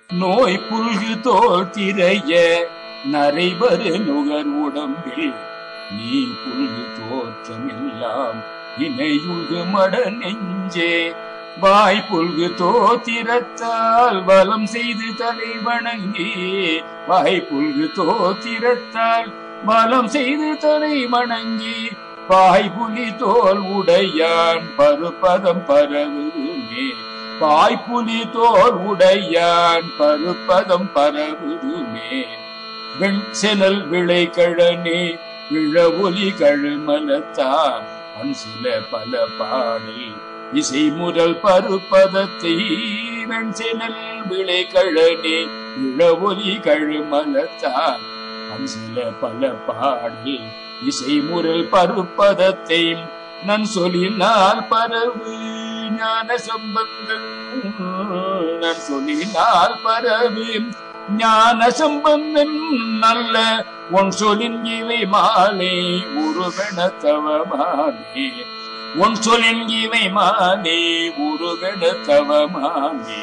நோய் புல்கு தோல் திரைய நரைபரு நுகர் உடம்பில் நீ புல்கு தோற்றமெல்லாம் இணையுள்கு மட நெஞ்சே வாய் புல்கு தோத்திரத்தால் வலம் செய்து தலை வணங்கி வாய் புல்கு தோத்திரத்தால் வலம் செய்து தலை வணங்கி பாய் புலி தோல் உடையான் பருப்பதம் பரவுதுமே பாய் புலி தோல் உடையான் பருப்பதம் பரவுதுமே வெண் செனல் விளை கழனே விழ ஒலி கழுமலத்தான் அன் சில பல பாடல் இசை முரல் பருப்பதத்தை வெண் செனல் விளை கழனே விழ ஒலி கழுமலத்தான் அன் சில பல பாடல் இசை முரல் பருப்பதத்தை நன் சொல்லினால் பரவு ஞான சம்பந்தன் நன் சொல்லினால் பரவு ஞான சம்பந்தன் நல்ல உன் சொல்லின் இவை மாலை உருவென தவமானே உன் சொல்லின் இவை மாலே உருவென தவமானே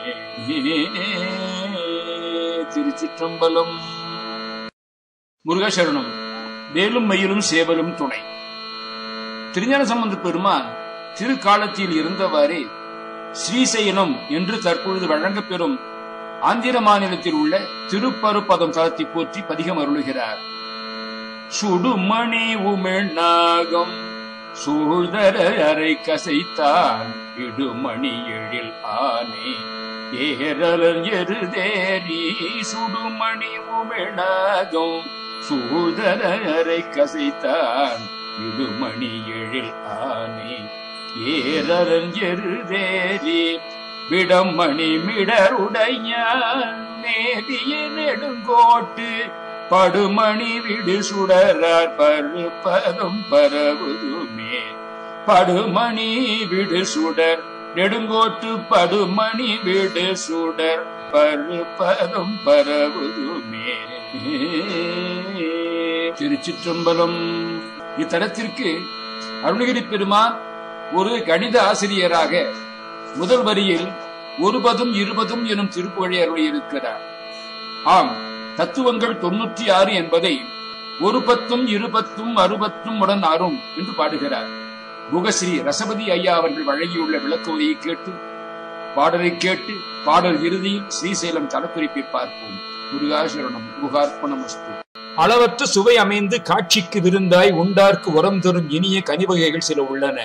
திருச்சிற்றம்பலம் முருகசரணம் வேலும் மயிலும் சேவலும் துணை திருஞான சம்பந்த பெருமான் திருக்காலத்தில் இருந்தவாறே ஸ்ரீசைலம் என்று தற்பொழுது வழங்கப்பெறும் ஆந்திர மாநிலத்தில் உள்ள திருப்பருப்பதம் தளத்தை போற்றி பதிகம் அருளுகிறார் சுடுமணி உமிழ்நாகம் சூழ்தர அறை கசைத்தான் இடுமணி எழில் ஆனே ஏரலர் எருதேரி சுடுமணி உமிழ்நாகம் சூழ்தர அறை கசைத்தான் இடுமணி எழில் ஆனே ஏரலர் எருதேரி விடமணி மிடருடைய நேதிய நெடுங்கோட்டு படுமணி விடு சுடரார் பருப்பதும் பரவுதுமே படுமணி விடு சுடர் நெடுங்கோட்டு படுமணி விடு சுடர் பருப்பதும் பரவுதுமே திருச்சிற்றம்பலம் இத்தலத்திற்கு அருணகிரி பெருமான் ஒரு கணித ஆசிரியராக முதல் வரியில் ஒருபதும் இருபதும் எனும் திருப்புகழை அருளியிருக்கிறார் ஆம் தத்துவங்கள் தொன்னூற்றி ஆறு என்பதை ஒரு பத்தும் இருபத்தும் அறுபத்தும் உடன் ஆறும் என்று பாடுகிறார் குகஸ்ரீ ரசபதி ஐயா அவர்கள் வழங்கியுள்ள விளக்குவதையை கேட்டு பாடலை கேட்டு பாடல் இறுதியில் ஸ்ரீசைலம் தலக்குறிப்பை பார்ப்போம் முருகாசரணம் முருகார்ப்பணமஸ்து அளவற்ற சுவை அமைந்து காட்சிக்கு விருந்தாய் உண்டார்க்கு உரம் தரும் இனிய கனிவகைகள் சில உள்ளன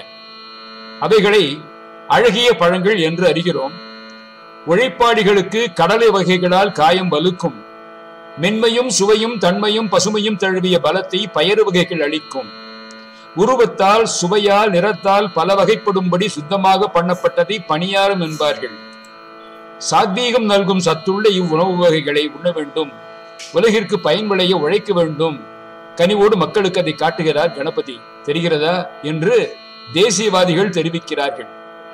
அவைகளை அழகிய பழங்கள் என்று அறிகிறோம் உழைப்பாளிகளுக்கு கடலை வகைகளால் காயம் வலுக்கும் மென்மையும் சுவையும் தன்மையும் பசுமையும் தழுவிய பலத்தை பயறு வகைகள் அளிக்கும் உருவத்தால் சுவையால் நிறத்தால் பல வகைப்படும்படி சுத்தமாக பண்ணப்பட்டதை பணியாரம் என்பார்கள் சாத்வீகம் நல்கும் சத்துள்ள இவ்வுணவு வகைகளை உண்ண வேண்டும் உலகிற்கு பயன் விளைய உழைக்க வேண்டும் கனிவோடு மக்களுக்கு அதை காட்டுகிறார் கணபதி தெரிகிறதா என்று தேசியவாதிகள் தெரிவிக்கிறார்கள்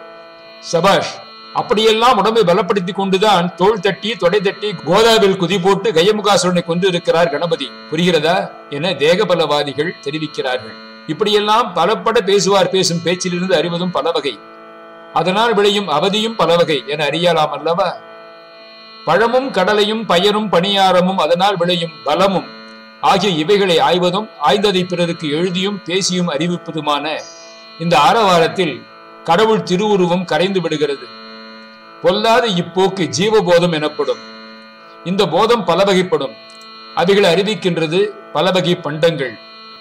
சபாஷ் அப்படியெல்லாம் உடம்பை பலப்படுத்திக் கொண்டுதான் தோள் தட்டி தொடை தட்டி கோதாவில் குதி போட்டு கயமுகாசுரனை கொண்டு இருக்கிறார் கணபதி புரிகிறதா என தேகபலவாதிகள் தெரிவிக்கிறார்கள் இப்படியெல்லாம் பலப்பட பேசுவார் பேசும் பேச்சிலிருந்து அறிவதும் பல வகை அதனால் விளையும் அவதியும் பல வகை என அறியலாம் அல்லவா பழமும் கடலையும் பயரும் பணியாரமும் அதனால் விளையும் பலமும் ஆகிய இவைகளை ஆய்வதும் ஆய்ந்ததை பிறருக்கு எழுதியும் பேசியும் அறிவிப்பதுமான இந்த ஆரவாரத்தில் கடவுள் திருவுருவம் கரைந்து விடுகிறது பொல்லாத இப்போக்கு ஜீவபோதம் எனப்படும் இந்த போதம் பல வகைப்படும் அவைகளை அறிவிக்கின்றது பல வகை பண்டங்கள்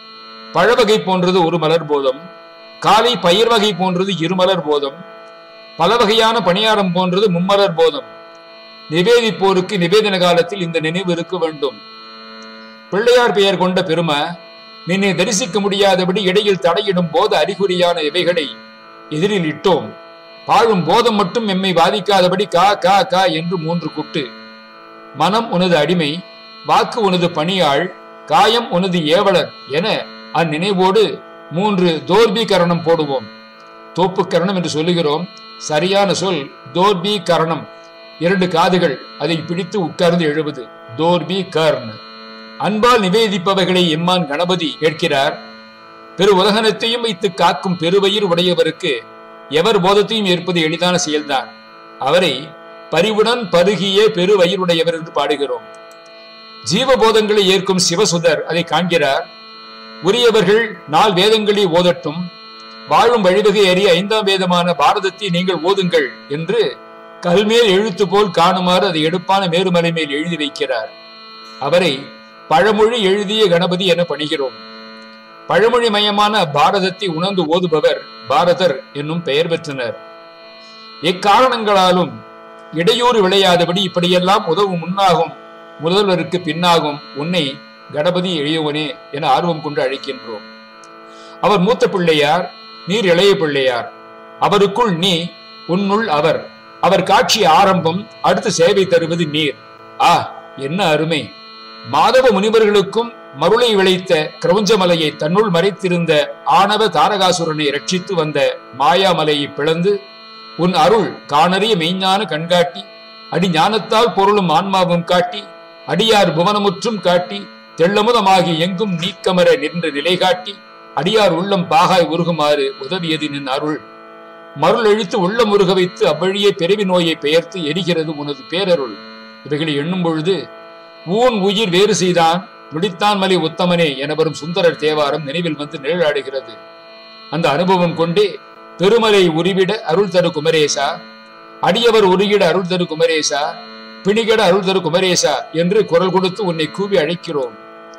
பழவகை போன்றது ஒரு மலர் போதம் காலை பயிர் வகை போன்றது இருமலர் போதம் பல வகையான பணியாரம் போன்றது மும்மலர் போதம் நிவேதிப்போருக்கு நிவேதன காலத்தில் இந்த நினைவு இருக்க வேண்டும் பிள்ளையார் பெயர் கொண்ட பெருமை நின்னை தரிசிக்க முடியாதபடி இடையில் தடையிடும் போது அறிகுறியான இவைகளை எதிரில் இட்டோம் பாழும் போதம் மட்டும் எம்மை பாதிக்காதபடி கா கா கா என்று மூன்று குட்டு மனம் உனது அடிமை வாக்கு உனது பணியாள் காயம் உனது ஏவலர் என அந்நினைவோடு மூன்று தோர்பீகரணம் போடுவோம் தோப்புக்கரணம் என்று சொல்லுகிறோம் சரியான சொல் தோர்பீகரணம் இரண்டு காதுகள் அதை பிடித்து உட்கார்ந்து எழுவது தோர்பி கர்ண் அன்பால் நிவேதிப்பவைகளை எம்மான் கணபதி கேட்கிறார் பெரு உலகனத்தையும் வைத்து காக்கும் பெருவயிர் உடையவருக்கு எவர் போதத்தையும் ஏற்பது எளிதான செயல்தான் அவரை பரிவுடன் பருகிய பெருவயிருடையவர் என்று பாடுகிறோம் ஜீவபோதங்களை ஏற்கும் சிவசுதர் அதை காண்கிறார் உரியவர்கள் நால் வேதங்களை ஓதட்டும் வாழும் வழிவகை அறிய ஐந்தாம் வேதமான பாரதத்தை நீங்கள் ஓதுங்கள் என்று கல்மேல் எழுத்து போல் காணுமாறு அதை எடுப்பான மேருமலை மேல் எழுதி வைக்கிறார் அவரை பழமொழி எழுதிய கணபதி என பணிகிறோம் பழமொழி மயமான பாரதத்தை உணர்ந்து ஓதுபவர் பாரதர் என்னும் பெயர் பெற்றனர் எக்காரணங்களாலும் இடையூறு விளையாதபடி இப்படியெல்லாம் உதவும் முன்னாகும் முதல்வருக்கு பின்னாகும் உன்னை கணபதி எளியவனே என ஆர்வம் கொண்டு அழைக்கின்றோம் அவர் மூத்த பிள்ளையார் நீர் இளைய பிள்ளையார் அவருக்குள் நீ உன்னுள் அவர் அவர் காட்சி ஆரம்பம் அடுத்து சேவை தருவது நீர் ஆ என்ன அருமை மாதவ முனிவர்களுக்கும் மருளை விளைத்த கிரௌஞ்சமலையை தன்னுள் மறைத்திருந்த ஆணவ தாரகாசுரனை ரட்சித்து வந்த மாயாமலையை பிளந்து உன் அருள் காணறிய மெய்ஞான கண்காட்டி அடி ஞானத்தால் பொருளும் ஆன்மாவும் காட்டி அடியார் புவனமுற்றும் காட்டி தெள்ளமுதமாகி எங்கும் நீக்கமர நின்ற நிலை காட்டி அடியார் உள்ளம் பாகாய் உருகுமாறு உதவியது நின் அருள் மருள் அழித்து உள்ளம் உருக வைத்து அவ்வழியே பிறவி நோயை பெயர்த்து எரிகிறது உனது பேரருள் இவைகளை எண்ணும் பொழுது ஊன் உயிர் வேறு செய்தான் நுடித்தான் மலை உத்தமனே என வரும் சுந்தரர் தேவாரம் நினைவில் வந்து நிழலாடுகிறது அந்த அனுபவம் கொண்டே பெருமலை உருவிட அருள் தரு குமரேசா அடியவர் உருகிட அருள் தரு குமரேசா பிணிகட அருள் தரு குமரேசா என்று குரல் கொடுத்து உன்னை கூவி அழைக்கிறோம்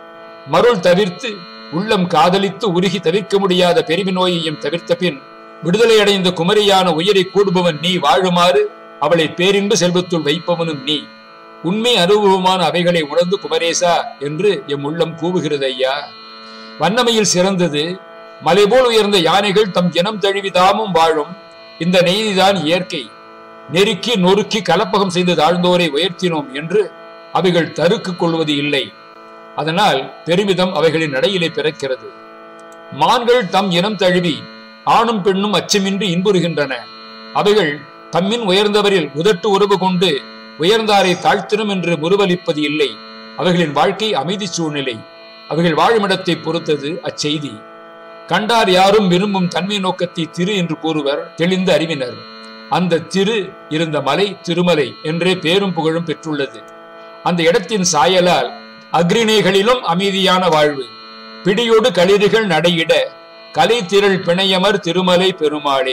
மருள் தவிர்த்து உள்ளம் காதலித்து உருகி தவிர்க்க முடியாத பெருவி நோயையும் தவிர்த்த பின் விடுதலை அடைந்த குமரியான உயிரை கூடுபவன் நீ வாழுமாறு அவளை பேரின்பு செல்வத்துள் வைப்பவனும் நீ உண்மை அனுபவமான அவைகளை உணர்ந்து குமரேசா என்று எம் உள்ளம் கூவுகிறது ஐயா வண்ணமையில் சிறந்தது மலைபோல் உயர்ந்த யானைகள் தம் இனம் தழுவி தாமும் வாழும் இந்த நெய்திதான் இயற்கை நெருக்கி நொறுக்கி கலப்பகம் செய்து தாழ்ந்தோரை உயர்த்தினோம் என்று அவைகள் தருக்கு கொள்வது இல்லை அதனால் பெருமிதம் அவைகளின் நடையிலே பிறக்கிறது மான்கள் தம் இனம் தழுவி ஆணும் பெண்ணும் அச்சமின்றி இன்புறுகின்றன அவைகள் தம்மின் உயர்ந்தவரில் உதட்டு உறவு கொண்டு உயர்ந்தாரை தாழ்த்தினும் என்று முறுவலிப்பது இல்லை அவைகளின் வாழ்க்கை அமைதி சூழ்நிலை அவைகள் வாழுமிடத்தை பொறுத்தது அச்செய்தி கண்டார் யாரும் விரும்பும் தன்மை நோக்கத்தை திரு என்று கூறுவர் தெளிந்த அறிவினர் அந்த திரு இருந்த மலை திருமலை என்றே பேரும் புகழும் பெற்றுள்ளது அந்த இடத்தின் சாயலால் அக்ரிணைகளிலும் அமைதியான வாழ்வு பிடியோடு களிறுகள் நடையிட கலை திரள் பிணையமர் திருமலை பெருமாளே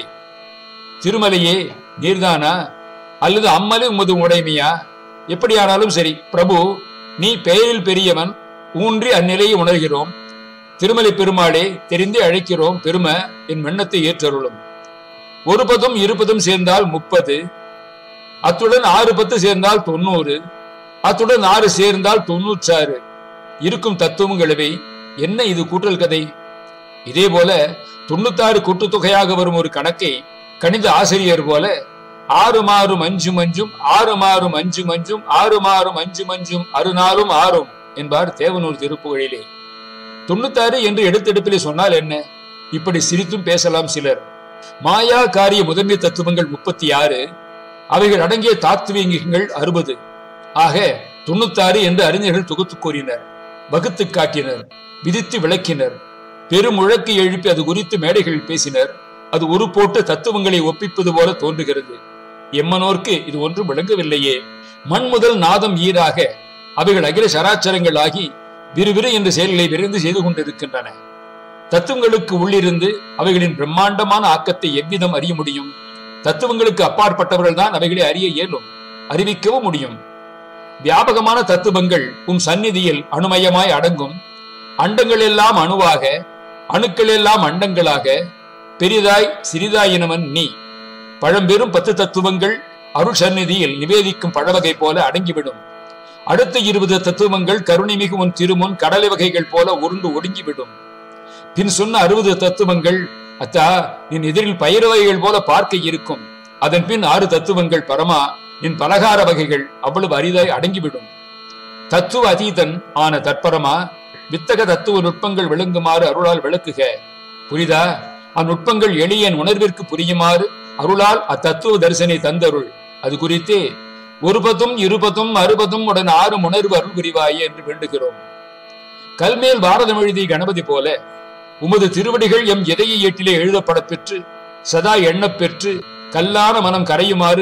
திருமலையே நீர்தானா அல்லது அம்மலை உமது உடைமையா எப்படியானாலும் சரி பிரபு நீ பெயரில் பெரியவன் ஊன்றி அந்நிலையை உணர்கிறோம் திருமலை பெருமாளே தெரிந்தே அழைக்கிறோம் பெரும என் எண்ணத்தை ஏற்றருளும் ஒரு பதும் இருபதும் சேர்ந்தால் முப்பது அத்துடன் ஆறு பத்து சேர்ந்தால் தொண்ணூறு அத்துடன் ஆறு சேர்ந்தால் தொண்ணூற்றாறு இருக்கும் தத்துவங்களவை என்ன இது கூட்டல் கதை இதே போல தொண்ணூத்தாறு கூட்டுத்தொகையாக வரும் ஒரு கணக்கை கணித ஆசிரியர் போல ஆறு மாறும் அஞ்சு மஞ்சும் ஆறு மாறும் அஞ்சு மஞ்சும் ஆறு மாறும் அஞ்சு மஞ்சும் அறுநாளும் ஆறும் என்பார் தேவனூர் திருப்புகழிலே தொண்ணூத்தாறு என்று எடுத்தெடுப்பிலே சொன்னால் என்ன இப்படி சிரித்தும் பேசலாம் சிலர் மாயா காரிய முதன்மை தத்துவங்கள் முப்பத்தி ஆறு அவைகள் அடங்கிய தாத்துவீகங்கள் அறுபது ஆக தொண்ணூத்தாறு என்று அறிஞர்கள் தொகுத்து கூறினர் வகுத்து காட்டினர் விதித்து விளக்கினர் பெருமுழக்கு எழுப்பி அது குறித்து மேடைகள் பேசினர் அது ஒரு போட்டு தத்துவங்களை ஒப்பிப்பது போல தோன்றுகிறது எம்மனோர்க்கு இது ஒன்றும் விளங்கவில்லையே மண் முதல் நாதம் ஈராக அவைகள் அகில சராச்சரங்கள் ஆகி விறுவிறு என்ற செயல்களை விரைந்து செய்து கொண்டிருக்கின்றன தத்துவங்களுக்கு உள்ளிருந்து அவைகளின் பிரம்மாண்டமான ஆக்கத்தை எவ்விதம் அறிய முடியும் தத்துவங்களுக்கு அப்பாற்பட்டவர்கள் தான் அவைகளை அறிய இயலும் அறிவிக்கவும் முடியும் வியாபகமான தத்துவங்கள் உம் சந்நிதியில் அணுமயமாய் அடங்கும் அண்டங்கள் எல்லாம் அணுவாக அணுக்கள் எல்லாம் அண்டங்களாக பெரிதாய் சிறிதாயினவன் நீ பழம்பெரும் பத்து தத்துவங்கள் அருள் சந்நிதியில் நிவேதிக்கும் பழவகை போல அடங்கிவிடும் அடுத்த இருபது தத்துவங்கள் கருணை மிகு உன் திருமுன் கடலை வகைகள் போல உருண்டு ஒடுங்கிவிடும் பின் சொன்ன அறுபது தத்துவங்கள் அத்தா நின் எதிரில் பயிர் வகைகள் போல பார்க்க இருக்கும் அதன் பின் ஆறு தத்துவங்கள் பரமா நின் பலகார வகைகள் அவ்வளவு அரிதாய் அடங்கிவிடும் தத்துவ அதீதன் ஆன தற்பரமா வித்தக தத்துவ நுட்பங்கள் விளங்குமாறு அருளால் விளக்குக புரிதா அந்நுட்பங்கள் எளியன் உணர்விற்கு புரியுமாறு அருளால் அத்தத்துவ தரிசனை தந்தருள் அது குறித்தே ஒருபதும் இருபதும் அறுபதும் உடன் ஆறு உணர்வு அருள் புரிவாயே என்று வேண்டுகிறோம் கல்மேல் பாரதம் எழுதிய கணபதி போல உமது திருவடிகள் எம் இதய ஏட்டிலே எழுதப்படப் பெற்று சதா எண்ணப் பெற்று கல்லான மனம் கரையுமாறு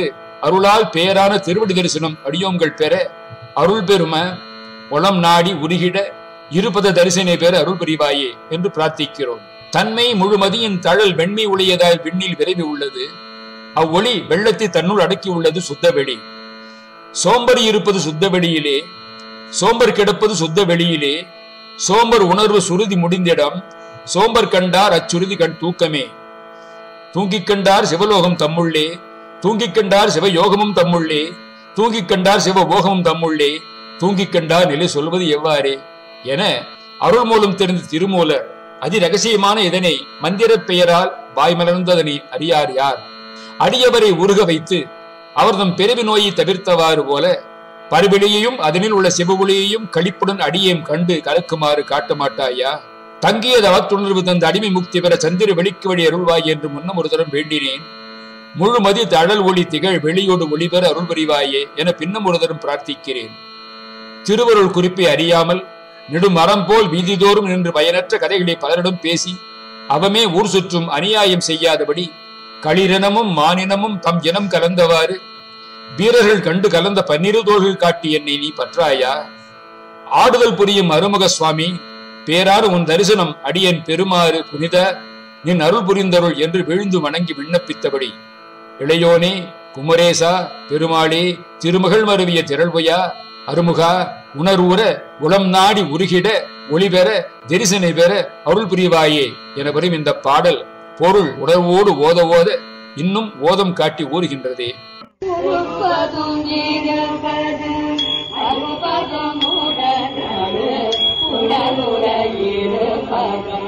அருளால் பேரான திருவடி தரிசனம் அடியோங்கள் பெற அருள் பெரும உளம் நாடி உருகிட இருபத தரிசனை பெற அருள் புரிவாயே என்று பிரார்த்திக்கிறோம் தன்மை முழுமதியின் தழல் வெண்மை உடையதாய் விண்ணில் விரைவி உள்ளது அவ்வொளி வெள்ளத்தை தன்னுள் அடக்கி உள்ளது சுத்த வெளி சோம்பரி இருப்பது சுத்த வெளியிலே சோம்பர் கிடப்பது சுத்த வெளியிலே சோம்பர் உணர்வு சுருதி முடிந்திடம் சோம்பர் கண்டார் அச்சுருதி கண் தூக்கமே தூங்கிக் கண்டார் சிவலோகம் தம்முள்ளே தூங்கிக் கண்டார் சிவயோகமும் தம்முள்ளே தூங்கிக் கண்டார் சிவ போகமும் தம்முள்ளே தூங்கிக் கண்டார் நிலை சொல்வது எவ்வாறே என அருள் மூலம் தெரிந்த திருமூலர் அதி ரகசியமான இதனை மந்திரப் பெயரால் வாய்மலர்ந்ததனை அறியார் யார் அடியவரை உருக வைத்து அவர்தம் பிறவி நோயை தவிர்த்தவாறு போல பருவெளியையும் அதனில் உள்ள சிவபுலியையும் களிப்புடன் அடியையும் கண்டு கலக்குமாறு காட்ட மாட்டாயா தங்கிய தவத்துணர்வு தந்த அடிமை முக்தி பெற சந்திர வெளிக்கு வழி அருள்வாய் என்று முன்னம் ஒரு தரம் வேண்டினேன் முழுமதி தழல் ஒளி திகழ் வெளியோடு ஒளிபெற அருள் புரிவாயே என பின்னம் ஒரு தரம் பிரார்த்திக்கிறேன் திருவருள் குறிப்பை அறியாமல் நெடுமரம் போல் வீதிதோறும் நின்று பயனற்ற கதைகளை பலரிடம் பேசி அவமே ஊர் சுற்றும் அநியாயம் செய்யாதபடி களிரினமும் மானினமும் தம் இனம் கலந்தவாறு வீரர்கள் கண்டு கலந்த பன்னிரு தோள்கள் காட்டி என்னை நீ பற்றாயா ஆடுதல் புரியும் அருமுக சுவாமி பேராறு உன் தரிசனம் அடியன் பெருமாறு புனித நின் அருள் புரிந்தருள் என்று விழுந்து வணங்கி விண்ணப்பித்தபடி இளையோனே குமரேசா பெருமாளே திருமகள் மருவிய திரள்வையா அருமுகா உணர்வுற உளம் நாடி உருகிட ஒளிபெற தரிசனை பெற அருள் புரிவாயே என வரும் இந்த பாடல் பொருள் உணர்வோடு ஓத ஓத இன்னும் ஓதம் காட்டி ஊறுகின்றதே உருப்பதும் இருப்பதும் அறுபதும் உடனடு உடலுற இருப்பதும்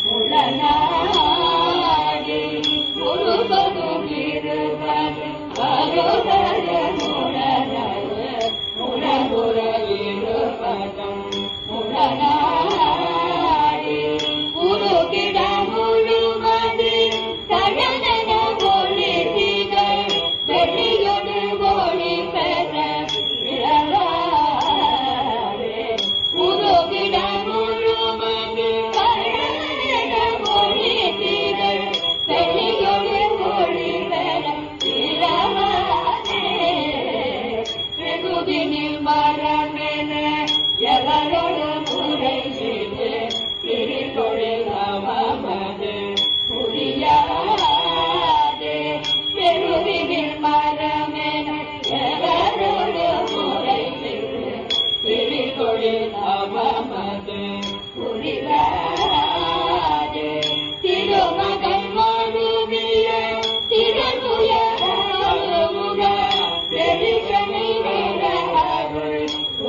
உடனாடி உருப்பதும் இருப்பதும் அறுபதும் உடனடு உடலுற இருப்பதும் உடனாடி உருகிட முழுமதி தழலன ஒளி திகழ் வெளியொடு ஒளி பெற இழலாரே. உருகிட முழுமதி தழலன ஒளி திகழ் வெளியொடு ஒளி பெற இழலாரே. வெகுதினில் மரமென எவரோடு முறை செய்து பிரிதொழில் அவமது புரியாதே பெருவினில் மரமென எவரோடு முறை செய்து பிரிதொழில் அவமது புரியாதே திருமகன் மருவிய திருமுய முக பெருசனை அருள்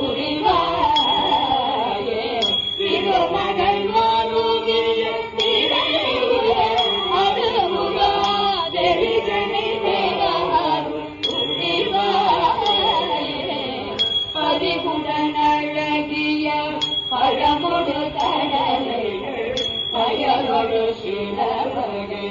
புரிவாயே திருமகன் மருவிய திருமுய அருமுக பெருசனை அருள் புரிவாயே பரிகுடன் அழகிய பழமுடு கடலைகள் பயலொடு சிலவகை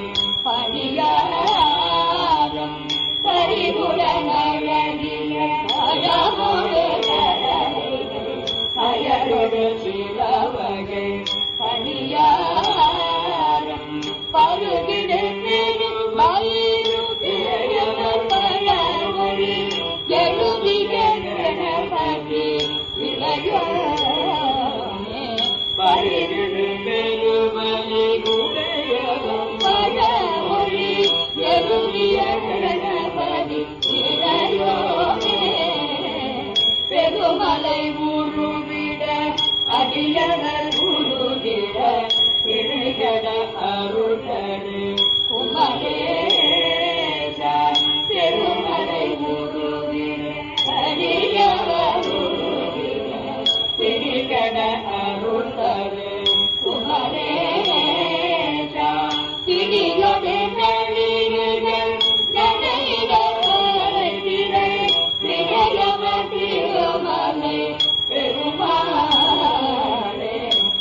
பணியாரம் பரிகுடன் அழகிய பழமுடு கடலைகள் பயலொடு சிலவகை பணியாரம் பருகிடு பெரும் மயிரும் திரையவர் பழமொழி எழுதிய கணபதி இளையோனே பருகிடு பெருமலை உடையவர் பழமொழி எழுதிய கணபதி இளையோனே பெருமலை உருவிட அடியவர் உருவிட பிழைகட அருள்கடு குமரேசா பெருமலை உருவிட அடியவர் உருவிட பிழைகட அருள்கடு குமரேசா திரியோடு நளிர்கள் நனையிடர் திரை திரையவர் திருமலை பெருமாளே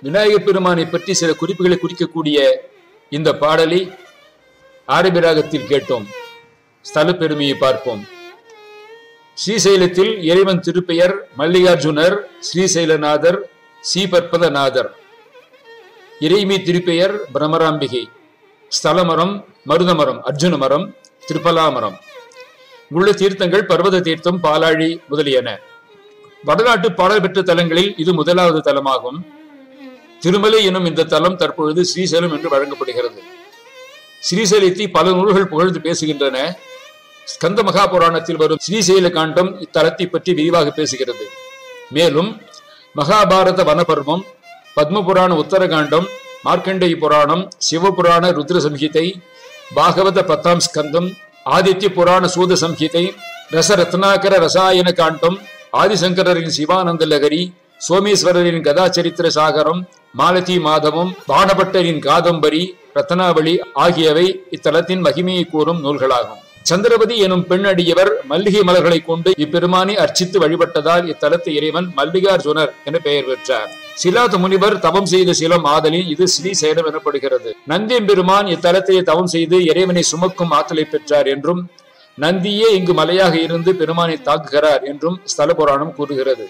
விநாயகப் பெருமானை பற்றி சில குறிப்புகளை குறிக்கக்கூடிய இந்த பாடலை ஆரபிராகத்தில் கேட்டோம் ஸ்தல பெருமையை பார்ப்போம் ஸ்ரீசைலத்தில் இறைவன் திருப்பெயர் மல்லிகார்ஜுனர் ஸ்ரீசைலநாதர் ஸ்ரீபற்பதநாதர் இறைமை திருப்பெயர் பிரமராம்பிகை ஸ்தலமரம் மருதமரம் அர்ஜுன மரம் திருப்பலாமரம் உள்ள தீர்த்தங்கள் பர்வத தீர்த்தம் பாலாழி முதலியன வடநாட்டு பாடல் பெற்ற தலங்களில் இது முதலாவது தலமாகும் திருமலை எனும் இந்த தலம் தற்பொழுது ஸ்ரீசைலம் என்று வழங்கப்படுகிறது ஸ்ரீசைலத்தை பல நூல்கள் புகழ்ந்து பேசுகின்றன ஸ்கந்த மகாபுராணத்தில் வரும் ஸ்ரீசைல காண்டம் இத்தலத்தை பற்றி விரிவாக பேசுகிறது மேலும் மகாபாரத வனபர்வம் பத்மபுராண உத்தரகாண்டம் மார்க்கண்டேய புராணம் சிவபுராண ருத்ர சம்ஹிதை பாகவத பத்தாம் ஸ்கந்தம் ஆதித்ய புராண சூத சம்ஹிதை ரசரத்னாகர ரசாயன காண்டம் ஆதிசங்கரரின் சிவானந்த லகரி சோமேஸ்வரரின் கதாச்சரித்திர சாகரம் மாலதி மாதவம் பாணபட்டரின் காதம்பரி ரத்னாவளி ஆகியவை இத்தலத்தின் மகிமையை கூறும் நூல்களாகும் சந்திரபதி எனும் பெண் அடியவர் மல்லிகை மலர்களை கொண்டு இப்பெருமானை அர்ச்சித்து வழிபட்டதால் இத்தலத்து இறைவன் மல்லிகார்ஜுனர் என பெயர் பெற்றார் சிலாத முனிவர் தவம் செய்த சிலம் ஆதலில் இது ஸ்ரீசைலம் எனப்படுகிறது நந்தியம் பெருமான் இத்தலத்திலே தவம் செய்து இறைவனை சுமக்கும் ஆற்றலை பெற்றார் என்றும் நந்தியே இங்கு மலையாக இருந்து பெருமானை தாக்குகிறார் என்றும் ஸ்தல புராணம் கூறுகிறது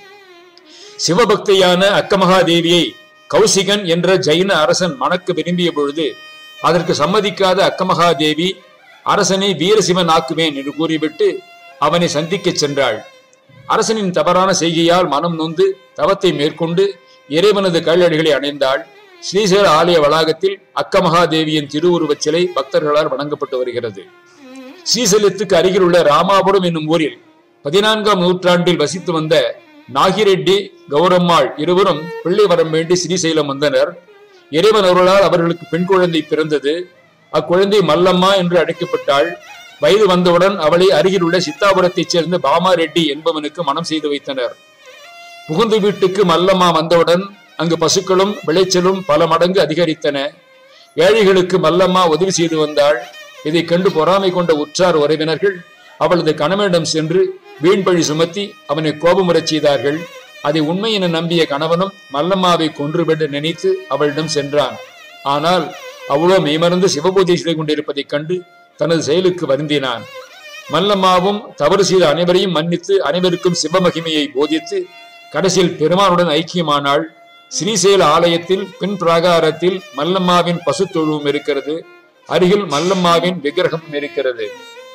சிவபக்தியான அக்கமகாதேவியை கௌசிகன் என்ற ஜைன அரசன் மணக்க விரும்பிய பொழுது அதற்கு சம்மதிக்காத அக்கமகாதேவி அரசனை வீரசிவன் ஆக்குவேன் என்று கூறிவிட்டு அவனை சந்திக்கச் சென்றாள் அரசனின் தவறான செய்கையால் மனம் நொந்து தவத்தை மேற்கொண்டு இறைவனது கல்லடிகளை அணைந்தாள் ஸ்ரீசைல ஆலய வளாகத்தில் அக்கமகாதேவியின் திருவுருவச் சிலை பக்தர்களால் வணங்கப்பட்டு வருகிறது ஸ்ரீசைலத்துக்கு அருகில் உள்ள ராமாபுரம் என்னும் ஊரில் பதினான்காம் நூற்றாண்டில் வசித்து வந்த நாகிரெட்டி கௌரம்மாள் இருவரும் பிள்ளை வரம் வேண்டி ஸ்ரீசைலம் வந்தனர் இறைவன் அருளால் அவர்களுக்கு பெண் குழந்தை பிறந்தது அக்குழந்தை மல்லம்மா என்று அழைக்கப்பட்டாள் வயது வந்தவுடன் அவளை அருகில் உள்ள சித்தாபுரத்தைச் சேர்ந்த பாமா ரெட்டி என்பவனுக்கு மனம் செய்து வைத்தனர் புகுந்து வீட்டுக்கு மல்லம்மா வந்தவுடன் அங்கு பசுக்களும் விளைச்சலும் பல மடங்கு அதிகரித்தன ஏழைகளுக்கு மல்லம்மா உதவி செய்து வந்தாள் இதைக் கண்டு பொறாமை கொண்ட உற்றார் உறவினர்கள் அவளது கணவனிடம் சென்று வீண்பழி சுமத்தி அவனை கோபமுறச் செய்தார்கள் அதை உண்மை என நம்பிய கணவனும் மல்லம்மாவை கொன்றுவிட நினைத்து அவளிடம் சென்றான் ஆனால் அவளோ மெய்மறந்து சிவபூஜை செய்து கொண்டிருப்பதைக் கண்டு தனது செயலுக்கு வருந்தினான் மல்லம்மாவும் தவறு செய்த அனைவரையும் மன்னித்து அனைவருக்கும் சிவமகிமையை போதித்து கடைசியில் பெருமானுடன் ஐக்கியமானாள் ஸ்ரீசைல ஆலயத்தில் பின் பிராகாரத்தில் மல்லம்மாவின் பசு தொழுவும் இருக்கிறது அருகில் மல்லம்மாவின் விக்கிரகம் இருக்கிறது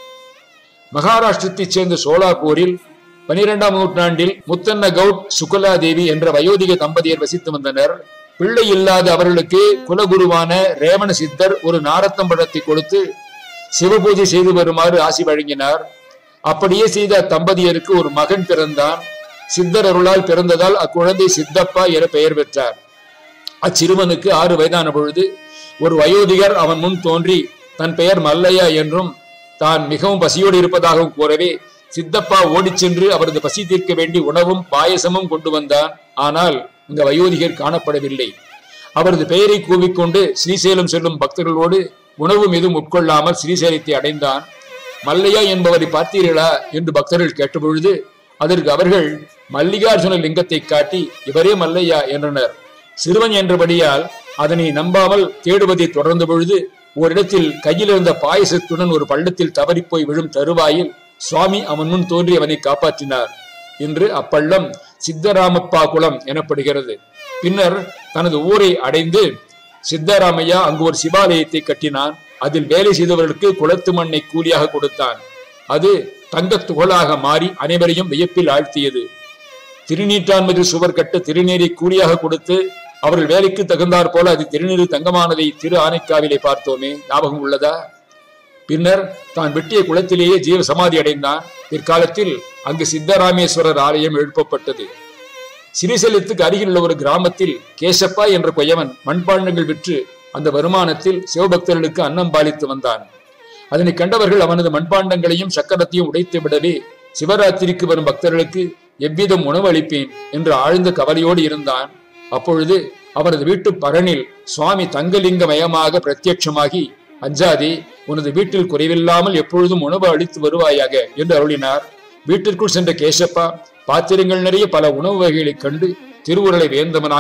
மகாராஷ்டிரத்தைச் சேர்ந்த சோலாப்பூரில் பனிரெண்டாம் நூற்றாண்டில் முத்தன்ன கவுட் சுகுலா தேவி என்ற வயோதிக தம்பதியர் வசித்து வந்தனர் பிள்ளை இல்லாத அவர்களுக்கு குலகுருவான ரேவண சித்தர் ஒரு நாரத்தம்பழத்தை கொடுத்து சிவபூஜை செய்து வருமாறு ஆசி வழங்கினார் அப்படியே செய்த அத்தம்பதியருக்கு ஒரு மகன் பிறந்தான் சித்தர் அருளால் பிறந்ததால் அக்குழந்தை சித்தப்பா என பெயர் பெற்றார் அச்சிறுவனுக்கு ஆறு வயதான பொழுது ஒரு வயோதிகர் அவன் முன் தோன்றி தன் பெயர் மல்லையா என்றும் தான் மிகவும் பசியோடு இருப்பதாகவும் கூறவே சித்தப்பா ஓடிச் சென்று அவரது பசி தீர்க்க வேண்டி உணவும் பாயசமும் கொண்டு வந்தான் ஆனால் இந்த வயோதிகர் காணப்படவில்லை அவரது பெயரை கூவிக்கொண்டு ஸ்ரீசைலம் செல்லும் பக்தர்களோடு உணவும் எதுவும் உட்கொள்ளாமல் ஸ்ரீசைலத்தை அடைந்தான் மல்லையா என்பவரை பார்த்தீர்களா என்று பக்தர்கள் கேட்டபொழுது அதற்கு அவர்கள் மல்லிகார்ஜுன லிங்கத்தை காட்டி இவரே மல்லையா என்றனர் சிறுவன் என்றபடியால் அதனை நம்பாமல் தேடுவதை தொடர்ந்த பொழுது ஓரிடத்தில் கையில் இருந்த பாயசத்துடன் ஒரு பள்ளத்தில் தவறிப்போய் விழும் தருவாயில் சுவாமி அவன் முன் தோன்றி அவனை காப்பாற்றினார் என்று அப்பள்ளம் சித்தராமப்பா குளம் எனப்படுகிறது பின்னர் தனது ஊரை அடைந்து சித்தராமையா அங்கு ஒரு சிவாலயத்தை கட்டினான் அதில் வேலை செய்தவர்களுக்கு குளத்து மண்ணை கூலியாக கொடுத்தான் அது தங்கத் துகளாக மாறி அனைவரையும் வியப்பில் ஆழ்த்தியது திருநீற்றான்மதில் சுவர் கட்ட திருநீரை கூலியாக கொடுத்து அவர்கள் வேலைக்கு தகுந்தாற் போல அது திருநீறு தங்கமானதை திரு ஆனைக்காவிலே பார்த்தோமே ஞாபகம் உள்ளதா பின்னர் தான் வெட்டிய குளத்திலேயே ஜீவ சமாதி அடைந்தான் பிற்காலத்தில் அங்கு சித்தராமேஸ்வரர் ஆலயம் எழுப்பப்பட்டது சிறிசெலத்துக்கு அருகில் உள்ள ஒரு கிராமத்தில் கேசப்பா என்ற கொயவன் மண்பாண்டங்கள் விற்று அந்த வருமானத்தில் சிவபக்தர்களுக்கு அன்னம் பாலித்து வந்தான் அதனை கண்டவர்கள் அவனது மண்பாண்டங்களையும் சக்கரத்தையும் உடைத்து விடவே சிவராத்திரிக்கு வரும் பக்தர்களுக்கு எவ்விதம் உணவு அளிப்பேன் என்று ஆழ்ந்த கவலையோடு இருந்தான் அப்பொழுது அவரது வீட்டு பரனில் சுவாமி தங்கலிங்கமயமாக பிரத்யட்சமாகி அஞ்சாதே உனது வீட்டில் குறைவில்லாமல் எப்பொழுதும் உணவு அளித்து வருவாயாக என்று அருளினார் வீட்டிற்குள் சென்ற கேசப்பா பாத்திரங்கள் நிறைய பல உணவு வகைகளைக் கண்டு திருவுருளை வேந்தவனாக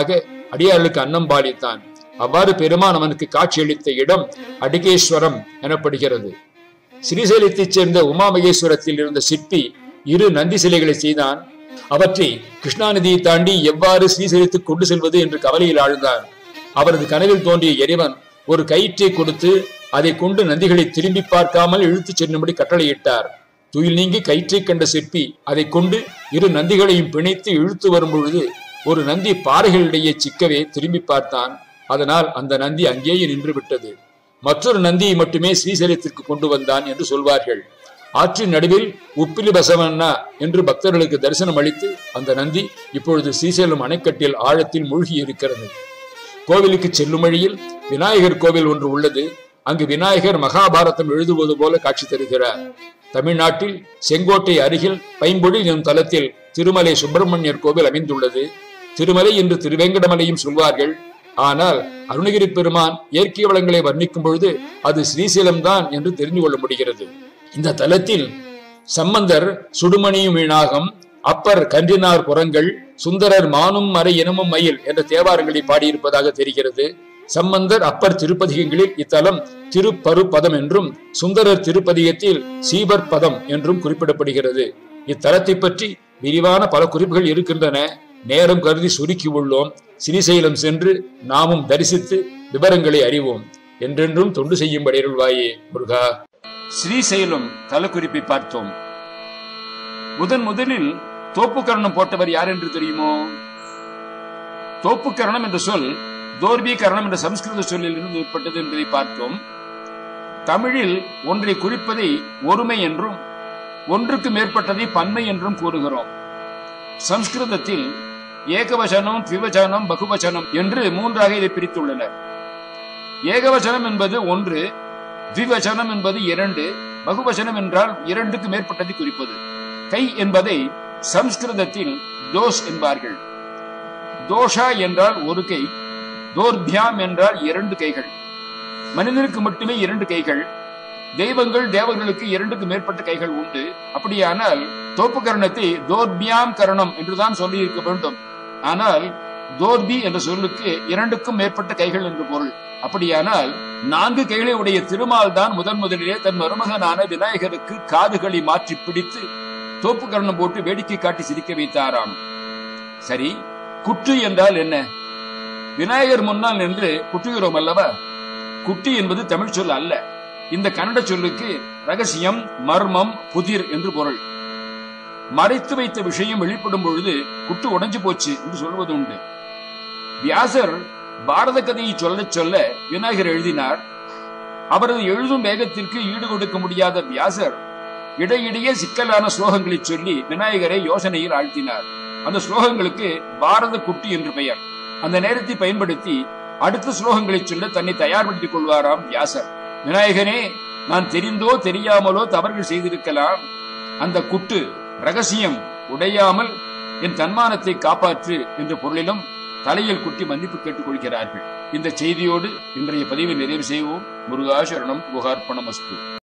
அடியார்களுக்கு அன்னம் பாலித்தான் அவ்வாறு பெருமான் அவனுக்கு காட்சியளித்த இடம் அடிகேஸ்வரம் எனப்படுகிறது ஸ்ரீசைலத்தைச் சேர்ந்த உமா மகேஸ்வரத்தில் இருந்த சிற்பி இரு நந்தி சிலைகளை செய்தான் அவற்றை கிருஷ்ணா நதியை தாண்டி எவ்வாறு ஸ்ரீசைலத்துக்கு கொண்டு செல்வது என்று கவலையில் ஆழ்ந்தான் அவரது கனவில் தோன்றிய இறைவன் ஒரு கயிற்றை கொடுத்து அதை கொண்டு நந்திகளை திரும்பி பார்க்காமல் இழுத்துச் செல்லும்படி கட்டளையிட்டார் துயில் நீங்கி கயிற்றை கண்ட சிற்பி அதை கொண்டு இரு நந்திகளையும் பிணைத்து இழுத்து வரும் பொழுது ஒரு நந்தி பாறைகளிடையே சிக்கவே திரும்பி பார்த்தான் அதனால் அந்த நந்தி அங்கேயே நின்று விட்டது மற்றொரு நந்தியை மட்டுமே ஸ்ரீசைலத்திற்கு கொண்டு வந்தான் என்று சொல்வார்கள் ஆற்றின் நடுவில் உப்பிலி பசவண்ணா என்று பக்தர்களுக்கு தரிசனம் அளித்து அந்த நந்தி இப்பொழுது ஸ்ரீசைலம் அணைக்கட்டில் ஆழத்தில் மூழ்கி இருக்கிறது கோவிலுக்கு செல்லும் வழியில் விநாயகர் கோவில் ஒன்று உள்ளது அங்கு விநாயகர் மகாபாரதம் எழுதுவது போல காட்சி தருகிறார் தமிழ்நாட்டில் செங்கோட்டை அருகில் பைம்பொழி எனும் தலத்தில் திருமலை சுப்பிரமணியர் கோவில் அமைந்துள்ளது திருமலை என்று திருவேங்கடமலையும் சொல்வார்கள் ஆனால் அருணகிரி பெருமான் இயற்கை வளங்களை வர்ணிக்கும் பொழுது அது ஸ்ரீசைலம்தான் என்று தெரிந்து கொள்ள முடிகிறது இந்த தலத்தில் சம்பந்தர் சுடுமணியும் வீணாகம் அப்பர் கன்றினார் புறங்கள் சுந்தரர் மானும் மறை இனமும் மயில் என்ற தேவாரங்களை பாடியிருப்பதாக தெரிகிறது சம்பந்தர் அப்பர் திருப்பதிகங்களில் இத்தலம் திருப்பருப்பதம் என்றும் சுந்தரர் திருப்பதிகத்தில் சீபர் பதம் என்றும் குறிப்பிடப்படுகிறது இத்தலத்தை பற்றி விரிவான பல குறிப்புகள் இருக்கின்றன நேரம் கருதி சுருக்கி உள்ளோம் ஸ்ரீசைலம் சென்று நாமும் தரிசித்து விவரங்களை அறிவோம் என்றென்றும் தொண்டு செய்யும்படி அருள்வாயே முருகா ஸ்ரீசைலம் தலக்குறிப்பை பார்த்தோம் முதன் முதலில் தோப்புக்கரணம் போட்டவர் யார் என்று தெரியுமோ தோப்புக்கரணம் என்ற சொல் தோர்பீகரணம் என்ற சம்ஸ்கிருத சொல்லில் இருந்து உட்பட்டது என்பதை பார்த்தோம் தமிழில் ஒன்றை குறிப்பதை ஒருமை என்றும் ஒன்றுக்கு மேற்பட்டதை பன்மை என்றும் கூறுகிறோம் சம்ஸ்கிருதத்தில் ஏகவசனம் திவச்சனம் பகுவச்சனம் என்று மூன்றாக இதை பிரித்துள்ளனர் ஏகவசனம் என்பது ஒன்று திவச்சனம் என்பது இரண்டு பகுவசனம் என்றால் இரண்டுக்கு மேற்பட்டதை குறிப்பது கை என்பதை சம்ஸ்கிருதத்தில் தோஷ் என்பார்கள் தோஷா என்றால் ஒரு கை தோர்பியாம் என்றால் இரண்டு கைகள் மனிதனுக்கு மட்டுமே இரண்டு கைகள் தெய்வங்கள் தேவர்களுக்கு இரண்டுக்கு மேற்பட்ட கைகள் உண்டு அப்படியானால் தோப்பு கரணத்தை தோர்பியாம் கரணம் என்றுதான் சொல்லி இருக்க வேண்டும் ஆனால் தோர்பி என்ற சொல்லுக்கு இரண்டுக்கும் மேற்பட்ட கைகள் என்று பொருள் அப்படியானால் நான்கு கைகளை உடைய திருமால் தான் முதன் முதலிலே தன் மருமகனான விநாயகருக்கு காதுகளை மாற்றி பிடித்து தோப்பு கரணம் போட்டு வேடிக்கை காட்டி சிரிக்க வைத்தாராம் சரி குற்று என்றால் என்ன விநாயகர் முன்னால் நின்று குட்டுகிறோம் அல்லவா குட்டி என்பது தமிழ் சொல் அல்ல இந்த கன்னட சொல்லுக்கு ரகசியம் மர்மம் புதிர் என்று பொருள் மறைத்து வைத்த விஷயம் வெளிப்படும் பொழுது குட்டு உடைஞ்சு போச்சு என்று சொல்வது உண்டு வியாசர் பாரத கதையை சொல்ல சொல்ல விநாயகர் எழுதினார் அவரது எழுதும் வேகத்திற்கு ஈடு கொடுக்க முடியாத வியாசர் இடையிடையே சிக்கலான ஸ்லோகங்களை சொல்லி விநாயகரை யோசனையில் ஆழ்த்தினார் அந்த ஸ்லோகங்களுக்கு பாரத குட்டி என்று பெயர் அந்த நேரத்தை பயன்படுத்தி அடுத்த ஸ்லோகங்களை சொல்ல தன்னை தயார்படுத்திக் கொள்வாராம் வியாசர் விநாயகனே நான் தெரிந்தோ தெரியாமலோ தவறுகள் செய்திருக்கலாம் அந்த குட்டு ரகசியம் உடையாமல் என் தன்மானத்தை காப்பாற்று என்ற பொருளிலும் தலையில் குட்டி மன்னிப்பு கேட்டுக் கொள்கிறார்கள் இந்த செய்தியோடு இன்றைய பதிவை நிறைவு செய்வோம் முருகாசரணம் குகார்ப்பணம் அஸ்து